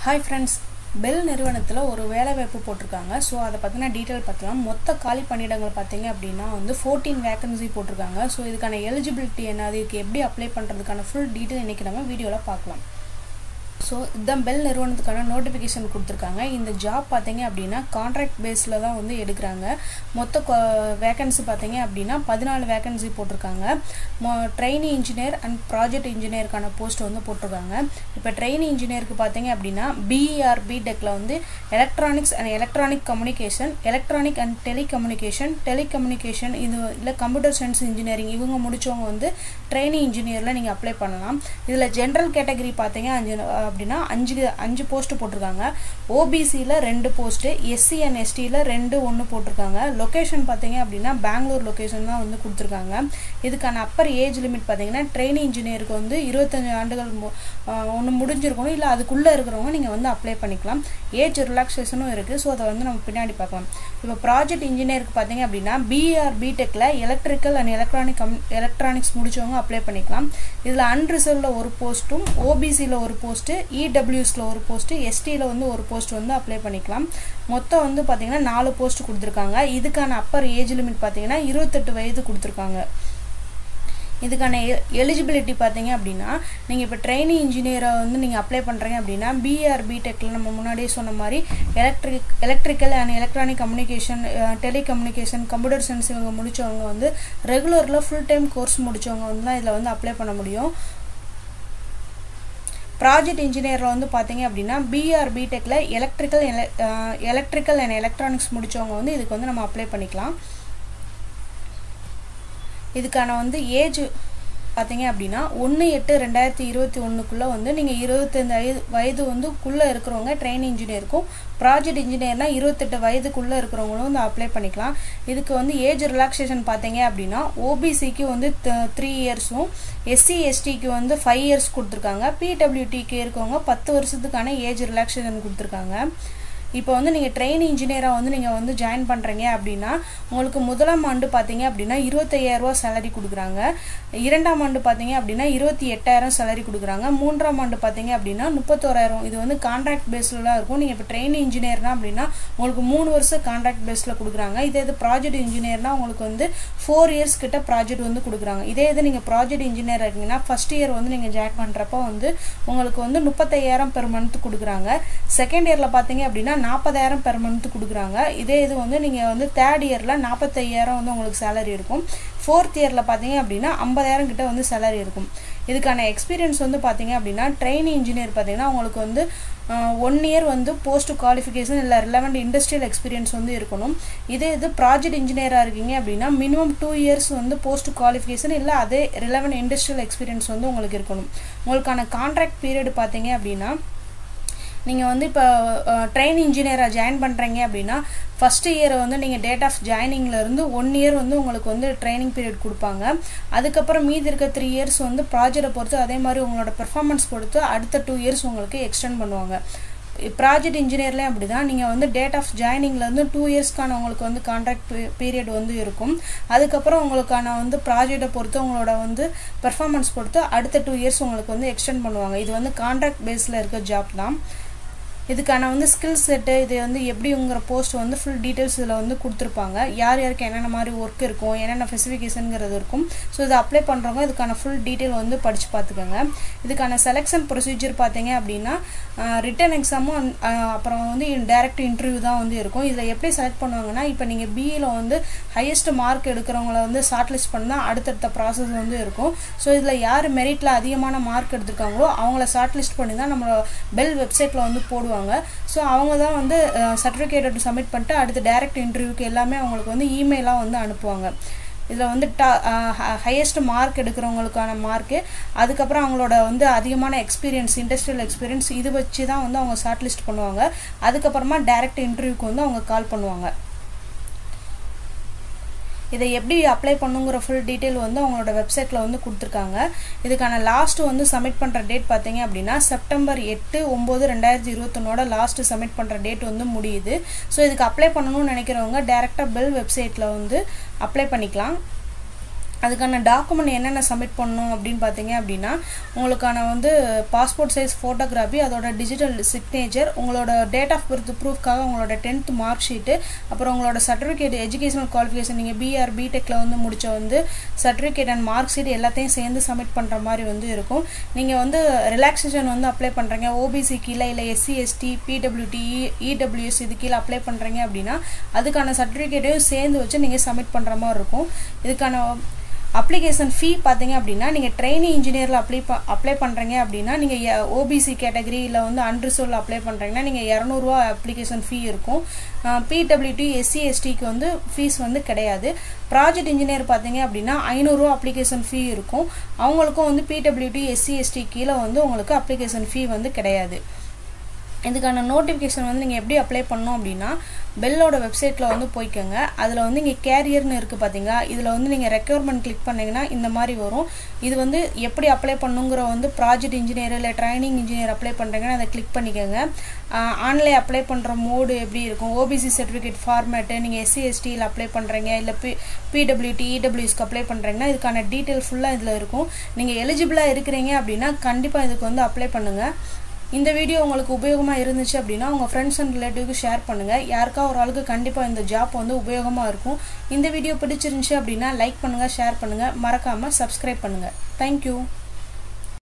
hi friends bell நிறுவனத்தில் ஒரு வேலைவாய்ப்பு போட்டிருக்காங்க ஸோ அதை பற்றின டீட்டெயில் பார்க்கலாம் மொத்த காலி பணியிடங்கள் பார்த்தீங்க அப்படின்னா வந்து ஃபோர்டீன் வேகன்சி போட்டிருக்காங்க ஸோ இதுக்கான எலிஜிபிலிட்டி என்ன அதுக்கு எப்படி அப்ளை பண்ணுறதுக்கான ஃபுல் டீட்டெயில் இன்றைக்கி நம்ம வீடியோவில் பார்க்கலாம் ஸோ இதுதான் பெல் நிறுவனத்துக்கான நோட்டிஃபிகேஷன் கொடுத்துருக்காங்க இந்த ஜாப் பார்த்தீங்க அப்படின்னா கான்ட்ராக்ட் பேஸில் தான் வந்து எடுக்கிறாங்க மொத்த வேகன்சி பார்த்தீங்க அப்படின்னா பதினாலு வேகன்சி போட்டிருக்காங்க மொ ட்ரெயினி இன்ஜினியர் அண்ட் ப்ராஜெக்ட் இன்ஜினியருக்கான போஸ்ட் வந்து போட்டிருக்காங்க இப்போ ட்ரெயினி இன்ஜினியருக்கு பார்த்தீங்க அப்படின்னா பிஇஆர் பிடெக்கில் வந்து electronics and electronic communication electronic and telecommunication telecommunication இது இல்லை கம்ப்யூட்டர் சயின்ஸ் இன்ஜினியரிங் இவங்க முடித்தவங்க வந்து ட்ரெயினி இன்ஜினியரில் நீங்கள் அப்ளை பண்ணலாம் இதில் ஜென்ரல் கேட்டகரி பார்த்தீங்க அஞ்சு அப்படின்னா அஞ்சு அஞ்சு போஸ்ட் போட்டிருக்காங்க ஓபிசியில் ரெண்டு போஸ்ட்டு எஸ்சி அண்ட் எஸ்டியில் ரெண்டு ஒன்று போட்டிருக்காங்க லொக்கேஷன் பார்த்தீங்க அப்படின்னா பெங்களூர் லொக்கேஷன் தான் வந்து கொடுத்துருக்காங்க இதுக்கான அப்பர் ஏஜ் லிமிட் பார்த்தீங்கன்னா ட்ரெயினி இன்ஜினியருக்கு வந்து இருபத்தஞ்சு ஆண்டுகள் ஒன்று முடிஞ்சிருக்கணும் இல்லை அதுக்குள்ளே இருக்கிறவங்க நீங்கள் வந்து அப்ளை பண்ணிக்கலாம் ஏஜ் ரிலாக்ஸேஷனும் இருக்குது ஸோ அதை வந்து நம்ம பின்னாடி பார்க்கலாம் இப்போ ப்ராஜெக்ட் இன்ஜினியருக்கு பார்த்தீங்க அப்படின்னா பிஆர் பிடெக்கில் electrical and electronic cum electronics முடிச்சவங்க அப்ளை பண்ணிக்கலாம் இதில் அன்ரிசர்வ்டில் ஒரு போஸ்ட்டும் ஓபிசியில் ஒரு போஸ்ட்டு இடபிள்யூஸில் ஒரு போஸ்ட்டு எஸ்டியில் வந்து ஒரு போஸ்ட் வந்து அப்ளை பண்ணிக்கலாம் மொத்தம் வந்து பார்த்தீங்கன்னா நாலு போஸ்ட் கொடுத்துருக்காங்க இதுக்கான அப்பர் ஏஜ் லிமிட் பார்த்தீங்கன்னா இருபத்தெட்டு வயது கொடுத்துருக்காங்க இதுக்கான எலிஜிபிலிட்டி பார்த்தீங்க அப்படின்னா நீங்கள் இப்போ ட்ரைனிங் இன்ஜினியரை வந்து நீங்கள் அப்ளை பண்ணுறீங்க அப்படின்னா பிஆர் பிடெக்கில் நம்ம முன்னாடியே சொன்ன மாதிரி electric electrical and electronic communication telecommunication computer science இவங்க முடித்தவங்க வந்து ரெகுலரில் ஃபுல் டைம் கோர்ஸ் முடித்தவங்க வந்து தான் இதில் வந்து அப்ளை பண்ண முடியும் ப்ராஜெக்ட் இன்ஜினியரில் வந்து பார்த்தீங்க அப்படின்னா பிஆர் பிடெக்கில் எலக்ட்ரிக்கல் எலக்ட்ரிக்கல் அண்ட் எலக்ட்ரானிக்ஸ் முடித்தவங்க வந்து இதுக்கு வந்து நம்ம அப்ளை பண்ணிக்கலாம் இதுக்கான வந்து ஏஜ் பார்த்தீங்க அப்படின்னா ஒன்று எட்டு ரெண்டாயிரத்தி இருபத்தி ஒன்றுக்குள்ளே வந்து நீங்கள் இருபத்தஞ்சு வயது வயது வந்து குள்ளே இருக்கிறவங்க ட்ரெயின் இன்ஜினியருக்கும் ப்ராஜெக்ட் இன்ஜினியர்னால் இருபத்தெட்டு வயதுக்குள்ளே இருக்கிறவங்களும் வந்து அப்ளை பண்ணிக்கலாம் இதுக்கு வந்து ஏஜ் ரிலாக்ஸேஷன் பார்த்தீங்க அப்படின்னா ஓபிசிக்கு வந்து த்ரீ இயர்ஸும் எஸ்சி எஸ்டிக்கு வந்து ஃபைவ் இயர்ஸ் கொடுத்துருக்காங்க பிடபிள்யூடிக்கு இருக்கவங்க பத்து வருஷத்துக்கான ஏஜ் ரிலாக்ஸேஷன் கொடுத்துருக்காங்க இப்போ வந்து நீங்கள் ட்ரெயின் இன்ஜினியராக வந்து நீங்கள் வந்து ஜாயின் பண்ணுறீங்க அப்படின்னா உங்களுக்கு முதலாம் ஆண்டு பார்த்தீங்க அப்படின்னா இருபத்தையாயிரரூவா சேலரி கொடுக்குறாங்க இரண்டாம் ஆண்டு பார்த்தீங்க அப்படின்னா இருபத்தி எட்டாயிரம் சேலரி கொடுக்குறாங்க மூன்றாம் ஆண்டு பார்த்தீங்க அப்படின்னா முப்பத்தோராயிரம் இது வந்து கான்ட்ராக்ட் பேஸ்லலாம் இருக்கும் நீங்கள் இப்போ ட்ரெயின் இன்ஜினியர்னா அப்படின்னா உங்களுக்கு மூணு வருஷம் கான்ட்ராக்ட் பேஸில் கொடுக்குறாங்க இதே இது ப்ராஜெக்ட் இன்ஜினியர்னா உங்களுக்கு வந்து ஃபோர் இயர்ஸ் கிட்ட ப்ராஜெக்ட் வந்து கொடுக்குறாங்க இதே இது நீங்கள் ப்ராஜெக்ட் இன்ஜினியர் இருக்கீங்கன்னா ஃபஸ்ட் இயர் வந்து நீங்கள் ஜாயின் பண்ணுறப்ப வந்து உங்களுக்கு வந்து முப்பத்தையாயிரம் பெர் மந்த் கொடுக்குறாங்க செகண்ட் இயரில் பார்த்தீங்க அப்படின்னா நாற்பதாயிரம் பெர் மந்த் கொடுக்குறாங்க இதே இது வந்து நீங்கள் வந்து தேர்ட் இயரில் நாற்பத்தையாயிரம் வந்து உங்களுக்கு சேலரி இருக்கும் ஃபோர்த் இயரில் பார்த்தீங்க அப்படின்னா ஐம்பதாயிரம் கிட்ட வந்து சேலரி இருக்கும் இதுக்கான எக்ஸ்பீரியன்ஸ் வந்து பார்த்தீங்க அப்படின்னா ட்ரெயின் இன்ஜினியர் பார்த்தீங்கன்னா உங்களுக்கு வந்து ஒன் இயர் வந்து போஸ்ட் குவாலிஃபிகேஷன் இல்லை ரிலவெண்ட் இண்டஸ்ட்ரியல் எக்ஸ்பீரியன்ஸ் வந்து இருக்கணும் இதே இது ப்ராஜெக்ட் இன்ஜினியராக இருக்கீங்க அப்படின்னா மினிமம் டூ இயர்ஸ் வந்து போஸ்ட் குவாலிஃபிகேஷன் இல்லை அதே ரிலவெண்ட் இண்டஸ்ட்ரியல் எக்ஸ்பீரியன்ஸ் வந்து உங்களுக்கு இருக்கணும் உங்களுக்கான கான்ட்ராக்ட் பீரியட் பார்த்தீங்க அப்படின்னா நீங்கள் வந்து இப்போ ட்ரெயின் இன்ஜினியராக ஜாயின் பண்ணுறீங்க அப்படின்னா ஃபஸ்ட் இயர் வந்து நீங்கள் டேட் ஆஃப் ஜாயினிங்லேருந்து ஒன் இயர் வந்து உங்களுக்கு வந்து ட்ரைனிங் பீரியட் கொடுப்பாங்க அதுக்கப்புறம் மீதி இருக்க த்ரீ இயர்ஸ் வந்து ப்ராஜெக்டை பொறுத்து அதே மாதிரி உங்களோட பெர்ஃபார்மன்ஸ் பொறுத்து அடுத்த டூ இயர்ஸ் உங்களுக்கு எக்ஸ்டெண்ட் பண்ணுவாங்க ப்ராஜெக்ட் இன்ஜினியர்லேயும் அப்படி தான் நீங்கள் வந்து டேட் ஆஃப் ஜாயினிங்லேருந்து டூ இயர்ஸ்க்கான உங்களுக்கு வந்து கான்ட்ராக்ட் பீரியட் வந்து இருக்கும் அதுக்கப்புறம் உங்களுக்கான வந்து ப்ராஜெக்டை பொறுத்து உங்களோட வந்து பெர்ஃபார்மன்ஸ் பொறுத்து அடுத்த டூ இயர்ஸ் உங்களுக்கு வந்து எக்ஸ்டெண்ட் பண்ணுவாங்க இது வந்து கான்ட்ராக்ட் பேஸில் இருக்க ஜாப் தான் இதுக்கான வந்து ஸ்கில் செட்டு இது வந்து எப்படிங்கிற போஸ்ட் வந்து ஃபுல் டீட்டெயில்ஸ் இதில் வந்து கொடுத்துருப்பாங்க யார் யாருக்கு என்னென்ன மாதிரி ஒர்க் இருக்கும் என்னென்ன ஸ்பெசிஃபிகேஷனுங்கிறது இருக்கும் ஸோ இதை அப்ளை பண்ணுறவங்க இதுக்கான ஃபுல் டீட்டெயில் வந்து படித்து பார்த்துக்கோங்க இதுக்கான செலெக்ஷன் ப்ரொசீஜர் பார்த்தீங்க அப்படின்னா ரிட்டன் எக்ஸாமும் அப்புறம் வந்து டேரக்ட் இன்டர்வியூ தான் வந்து இருக்கும் இதில் எப்படி செலக்ட் பண்ணுவாங்கன்னா இப்போ நீங்கள் பிஇயில் வந்து ஹையஸ்ட் மார்க் எடுக்கிறவங்கள வந்து ஷார்ட் லிஸ்ட் பண்ணால் அடுத்தடுத்த ப்ராசஸ் வந்து இருக்கும் ஸோ இதில் யார் மெரிட்டில் அதிகமான மார்க் எடுத்திருக்காங்களோ அவங்கள ஷார்ட் லிஸ்ட் பண்ணி தான் நம்ம பெல் வெப்சைட்டில் வந்து போடுவாங்க பண்ணுவாங்க ஸோ அவங்க தான் வந்து சர்டிஃபிகேட் சப்மிட் பண்ணிட்டு அடுத்து டேரக்ட் இன்டர்வியூக்கு எல்லாமே அவங்களுக்கு வந்து இமெயிலாக வந்து அனுப்புவாங்க இதில் வந்து டா ஹையஸ்ட் மார்க் எடுக்கிறவங்களுக்கான மார்க்கு அதுக்கப்புறம் அவங்களோட வந்து அதிகமான எக்ஸ்பீரியன்ஸ் இண்டஸ்ட்ரியல் எக்ஸ்பீரியன்ஸ் இது வச்சு தான் வந்து அவங்க ஷார்ட் லிஸ்ட் பண்ணுவாங்க அதுக்கப்புறமா டேரக்ட் இன்டர்வியூக்கு வந்து அவங்க கால் பண்ணுவாங்க இதை எப்படி அப்ளை பண்ணுங்கிற ஃபுல் டீட்டெயில் வந்து அவங்களோட வெப்சைட்டில் வந்து கொடுத்துருக்காங்க இதுக்கான லாஸ்ட் வந்து சப்மிட் பண்ணுற டேட் பார்த்தீங்க அப்படின்னா செப்டம்பர் எட்டு ஒம்பது ரெண்டாயிரத்தி இருபத்தொன்னோட லாஸ்ட் சப்மிட் பண்ணுற டேட் வந்து முடியுது ஸோ இதுக்கு அப்ளை பண்ணணும்னு நினைக்கிறவங்க டேரெக்டாக பெல் வெப்சைட்டில் வந்து அப்ளை பண்ணிக்கலாம் அதுக்கான டாக்குமெண்ட் என்னென்ன சப்மிட் பண்ணணும் அப்படின்னு பார்த்தீங்க அப்படின்னா உங்களுக்கான வந்து பாஸ்போர்ட் சைஸ் ஃபோட்டோகிராஃபி அதோட டிஜிட்டல் சிக்னேச்சர் உங்களோட டேட் ஆஃப் பர்த் ப்ரூஃப்காக உங்களோட டென்த் மார்க் ஷீட்டு அப்புறம் உங்களோட சர்டிஃபிகேட் எஜுகேஷனல் குவாலிஃபிகேஷன் நீங்கள் பிஆர் பிடெக்கில் வந்து முடிச்ச வந்து சர்டிஃபிகேட் அண்ட் மார்க் ஷீட் எல்லாத்தையும் சேர்ந்து சப்மிட் பண்ணுற மாதிரி வந்து இருக்கும் நீங்கள் வந்து ரிலாக்ஸேஷன் வந்து அப்ளை பண்ணுறீங்க ஓபிசி கீழே இல்லை எஸ்சி எஸ்டி பிடபிள்யூடி இடபிள்யூஎஸ் இது கீழே அப்ளை பண்ணுறீங்க அப்படின்னா அதுக்கான சர்டிஃபிகேட்டையும் சேர்ந்து வச்சு நீங்கள் சப்மிட் பண்ணுற மாதிரி இருக்கும் இதுக்கான அப்ளிகேஷன் ஃபீ பார்த்தீங்க அப்படின்னா நீங்கள் ட்ரைனிங் இன்ஜினியரில் அப்ளை ப அப்ளை பண்ணுறீங்க அப்படின்னா நீங்கள் ஓபிசி கேட்டகரியில் வந்து அன்ரிசர்வில் அப்ளை பண்ணுறீங்கன்னா நீங்கள் இரநூறுவா அப்ளிகேஷன் ஃபீ இருக்கும் பிடபிள்யூடி எஸ்சி எஸ்டிக்கு வந்து ஃபீஸ் வந்து கிடையாது ப்ராஜெக்ட் இன்ஜினியர் பார்த்தீங்க அப்படின்னா ஐநூறுரூவா அப்ளிகேஷன் ஃபீ இருக்கும் அவங்களுக்கும் வந்து பிடபிள்யூடி எஸ்சி எஸ்டி கீழே வந்து உங்களுக்கு அப்ளிகேஷன் ஃபீ வந்து கிடையாது இதுக்கான நோட்டிஃபிகேஷன் வந்து நீங்கள் எப்படி அப்ளை பண்ணணும் அப்படின்னா பெல்லோட வெப்சைட்டில் வந்து போய்க்கோங்க அதில் வந்து இங்கே கேரியர்னு இருக்குது பார்த்தீங்களா இதில் வந்து நீங்கள் ரெக்யர்மெண்ட் கிளிக் பண்ணிங்கன்னா இந்த மாதிரி வரும் இது வந்து எப்படி அப்ளை பண்ணுங்கிற வந்து ப்ராஜெக்ட் இன்ஜினியர் இல்லை ட்ரைனிங் இன்ஜினியர் அப்ளை பண்ணுறீங்கன்னா அதை கிளிக் பண்ணிக்கோங்க ஆன்லைன் அப்ளை பண்ணுற மோடு எப்படி இருக்கும் ஓபிசி சர்டிஃபிகேட் ஃபார்மேட்டு நீங்கள் எஸ்சி எஸ்டியில் அப்ளை பண்ணுறீங்க இல்லை பி பிடபிள்யூடி இடபிள்யூஸ்க்கு அப்ளை பண்ணுறீங்கன்னா இதுக்கான டீட்டெயில் ஃபுல்லாக இதில் இருக்கும் நீங்கள் எலிஜிபிளாக இருக்கிறீங்க அப்படின்னா கண்டிப்பாக இதுக்கு வந்து அப்ளை பண்ணுங்கள் இந்த வீடியோ உங்களுக்கு உபயோகமாக இருந்துச்சு அப்படின்னா உங்கள் ஃப்ரெண்ட்ஸ் அண்ட் ரிலேட்டிவ்க்கு ஷேர் பண்ணுங்கள் யாருக்கா ஒரு ஆளுக்கு கண்டிப்பாக இந்த ஜாப் வந்து உபயோகமாக இருக்கும் இந்த வீடியோ பிடிச்சிருந்துச்சு அப்படின்னா லைக் பண்ணுங்கள் ஷேர் பண்ணுங்கள் மறக்காமல் சப்ஸ்கிரைப் பண்ணுங்கள் தேங்க்யூ